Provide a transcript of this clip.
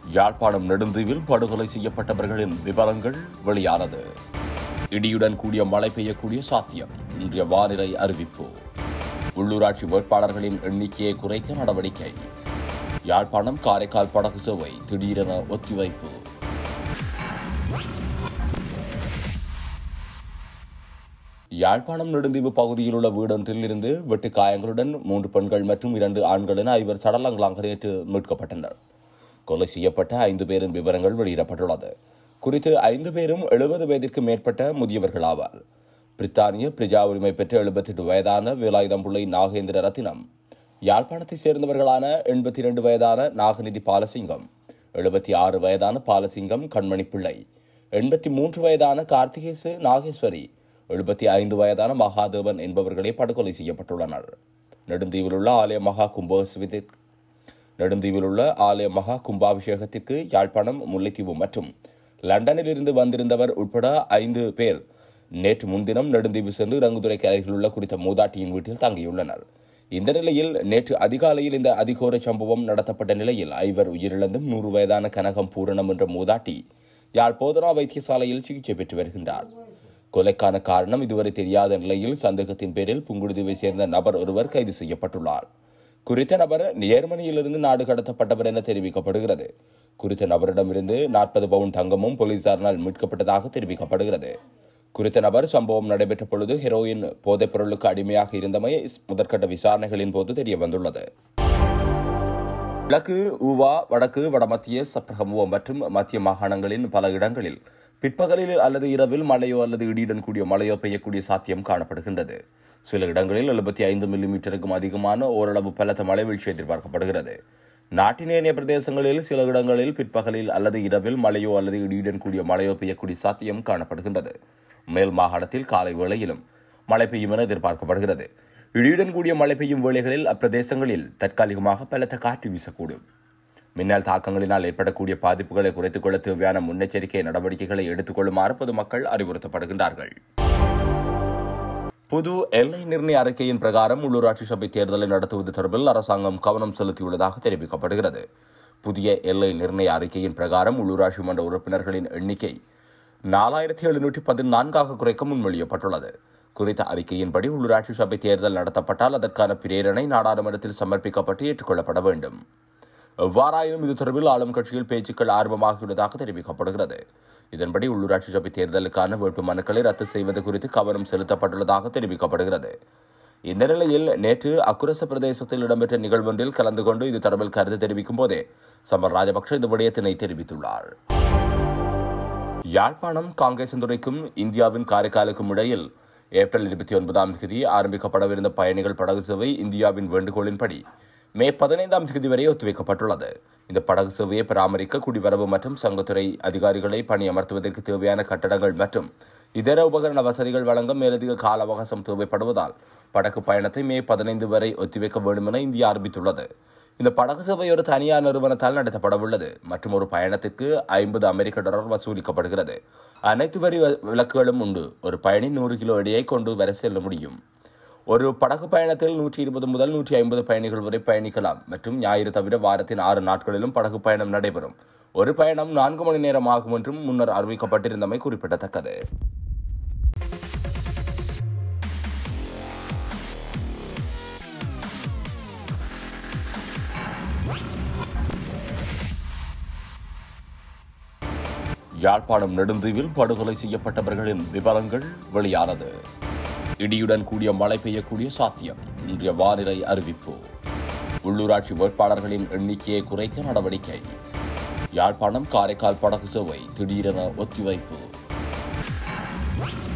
யாழ்ப்பாணம் நெடுந்தீவில் படுகொலை செய்யப்பட்டவர்களின் விவரங்கள் வெளியானது இடியுடன் கூடிய மழை பெய்யக்கூடிய சாத்தியம் இன்றைய வானிலை அறிவிப்பு உள்ளூராட்சி வேட்பாளர்களின் எண்ணிக்கையை குறைக்க நடவடிக்கை யாழ்ப்பாணம் காரைக்கால் படகு சேவை திடீரென ஒத்திவைப்பு யாழ்ப்பாணம் நெடுந்தீவு பகுதியில் உள்ள வீடொன்றில் இருந்து வெட்டு காயங்களுடன் மூன்று பெண்கள் மற்றும் இரண்டு ஆண்கள் என ஐவர் சடலங்களாக நேற்று மீட்கப்பட்டனர் கொலை செய்யப்பட்ட ஐந்து பேரின் விவரங்கள் வெளியிடப்பட்டுள்ளது குறித்து ஐந்து பேரும் எழுபது வயதிற்கு மேற்பட்ட முதியவர்கள் ஆவார் பிரித்தானிய பிரஜா உரிமை பெற்ற எழுபத்தெட்டு வயதான வேலாயுதம்புள்ளை நாகேந்திர ரத்தினம் யாழ்ப்பாணத்தைச் சேர்ந்தவர்களான எண்பத்தி இரண்டு வயதான நாகநிதி பாலசிங்கம் எழுபத்தி ஆறு வயதான பாலசிங்கம் கண்மணி பிள்ளை எண்பத்தி மூன்று வயதான கார்த்திகேசு நாகேஸ்வரி எழுபத்தி ஐந்து வயதான மகாதேவன் என்பவர்களே படுகொலை செய்யப்பட்டுள்ளனர் நெடுந்தீவில் உள்ள ஆலய மகா கும்போத்சவத்திற்கு நெடுந்தீவில் உள்ள ஆலய மகா கும்பாபிஷேகத்திற்கு யாழ்ப்பாணம் முல்லைத்தீவு மற்றும் லண்டனில் இருந்து வந்திருந்தவர் உட்பட ஐந்து பேர் நேற்று முன்தினம் நெடுந்தீவு சென்று ரங்குதுறைக்கு அருகில் உள்ள குறித்த மூதாட்டியின் வீட்டில் தங்கியுள்ளனர் இந்த நிலையில் நேற்று அதிகாலையில் இந்த அதிகோர சம்பவம் நடத்தப்பட்ட நிலையில் ஐவர் உயிரிழந்தும் நூறு வயதான கனகம் பூரணம் என்ற மூதாட்டி யாழ் போதனா வைத்தியசாலையில் சிகிச்சை பெற்று வருகின்றார் கொலைக்கான காரணம் இதுவரை தெரியாத நிலையில் சந்தேகத்தின் பேரில் புங்குடுதீவை சேர்ந்த நபர் ஒருவர் கைது செய்யப்பட்டுள்ளார் குறித்த நபர் நேர்மணியிலிருந்து நாடு கடத்தப்பட்டவர் என தெரிவிக்கப்படுகிறது குறித்த நபரிடமிருந்து நாற்பது பவுன் தங்கமும் போலீசாரினால் மீட்கப்பட்டதாக தெரிவிக்கப்படுகிறது குறித்த நபர் சம்பவம் நடைபெற்ற பொழுது ஹெரோயின் போதைப் பொருளுக்கு அடிமையாக இருந்தமை முதற்கட்ட விசாரணைகளின் போது தெரிய வந்துள்ளது கிழக்கு ஊவா வடக்கு வடமத்திய சப்ரகமுவ மற்றும் மத்திய மாகாணங்களின் பல இடங்களில் பிற்பகலில் அல்லது இரவில் மழையோ அல்லது இடியுடன் கூடிய மழையோ பெய்யக்கூடிய சாத்தியம் காணப்படுகின்றது சில இடங்களில் எழுபத்தி ஐந்து மில்லிமீட்டருக்கும் அதிகமான ஓரளவு பலத்த மழை வீழ்ச்சி எதிர்பார்க்கப்படுகிறது நாட்டின் ஏனைய பிரதேசங்களில் சில இடங்களில் பிற்பகலில் அல்லது இரவில் மழையோ அல்லது இடியுடன் கூடிய மழையோ பெய்யக்கூடிய சாத்தியம் காணப்படுகின்றது மேல் மாகாணத்தில் காலை வேளையிலும் மழை பெய்யும் என எதிர்பார்க்கப்படுகிறது இடியுடன் கூடிய மழை பெய்யும் வேளைகளில் அப்பிரதேசங்களில் தற்காலிகமாக பலத்த காற்று வீசக்கூடும் மின்னல் தாக்கங்களினால் ஏற்படக்கூடிய பாதிப்புகளை குறைத்துக் கொள்ள தேவையான முன்னெச்சரிக்கை நடவடிக்கைகளை எடுத்துக்கொள்ளுமாறு பொதுமக்கள் அறிவுறுத்தப்படுகின்றார்கள் புது எல்லை நிர்ணய அறிக்கையின் பிரகாரம் உள்ளூராட்சி சபை தேர்தலை நடத்துவது தொடர்பில் அரசாங்கம் கவனம் செலுத்தியுள்ளதாக தெரிவிக்கப்படுகிறது புதிய எல்லை நிர்ணய அறிக்கையின் பிரகாரம் உள்ளூராட்சி மன்ற உறுப்பினர்களின் எண்ணிக்கை நாலாயிரத்தி எழுநூற்றி பதினான்காக குறைக்க முன்மொழியப்பட்டுள்ளது குறித்த அறிக்கையின்படி உள்ளூராட்சி சபை தேர்தல் நடத்தப்பட்டால் அதற்கான பிரேரணை நாடாளுமன்றத்தில் சமர்ப்பிக்கப்பட்டு ஏற்றுக்கொள்ளப்பட வேண்டும் எவ்வாறாயினும் இது தொடர்பில் ஆளும் கட்சியில் பேச்சுக்கள் ஆர்வமாகியுள்ளதாக தெரிவிக்கப்படுகிறது இதன்படி உள்ளூராட்சி சபை தேர்தலுக்கான வேட்பு மனுக்களை ரத்து செய்வது குறித்து கவனம் செலுத்தப்பட்டுள்ளதாக தெரிவிக்கப்படுகிறது இந்த நிலையில் நேற்று அக்குரச பிரதேசத்தில் இடம்பெற்ற நிகழ்வொன்றில் கலந்து கொண்டு இது தொடர்பில் கருத்து தெரிவிக்கும் போதே சம்பர் ராஜபக்ஷ இந்த விடயத்தினை தெரிவித்துள்ளார் யாழ்ப்பாணம் காங்கேசந்துறைக்கும் இந்தியாவின் காரைக்காலுக்கும் இடையில் ஏப்ரல் இருபத்தி ஒன்பதாம் தேதி ஆரம்பிக்கப்படவிருந்த பயணிகள் படகு சேவை இந்தியாவின் வேண்டுகோளின்படி மே பதினைந்தாம் தேதி வரை ஒத்திவைக்கப்பட்டுள்ளது இந்த படகு சேவையை பராமரிக்க குடிவரவு மற்றும் சங்கத்துறை அதிகாரிகளை பணியமர்த்துவதற்கு தேவையான கட்டடங்கள் மற்றும் இதர உபகரண வசதிகள் வழங்க மேலதிக கால அவகாசம் தேவைப்படுவதால் படகு பயணத்தை மே பதினைந்து வரை ஒத்திவைக்க வேண்டும் என இந்தியா அறிவித்துள்ளது இந்த படகு சேவை ஒரு தனியார் நிறுவனத்தால் நடத்தப்படவுள்ளது மற்றும் ஒரு பயணத்திற்கு ஐம்பது அமெரிக்க டாலர் வசூலிக்கப்படுகிறது அனைத்து வரி விலக்குகளும் உண்டு ஒரு பயணி நூறு கிலோ எடையை கொண்டு வர செல்ல முடியும் ஒரு படகு பயணத்தில் நூற்றி இருபது முதல் நூற்றி ஐம்பது பயணிகள் வரை பயணிக்கலாம் மற்றும் ஞாயிறு தவிர வாரத்தின் ஆறு நாட்களிலும் படகு பயணம் நடைபெறும் ஒரு பயணம் நான்கு மணி நேரம் ஆகும் என்றும் முன்னர் அறிவிக்கப்பட்டிருந்தமை குறிப்பிடத்தக்கது யாழ்ப்பாணம் நெடுந்தீவில் படுகொலை செய்யப்பட்டவர்களின் விவரங்கள் வெளியானது இடியுடன் கூடிய மழை பெய்யக்கூடிய சாத்தியம் இன்றைய வானிலை அறிவிப்பு உள்ளூராட்சி வேட்பாளர்களின் எண்ணிக்கையை குறைக்க நடவடிக்கை யாழ்ப்பாணம் காரைக்கால் படகு சேவை திடீரென ஒத்திவைப்பு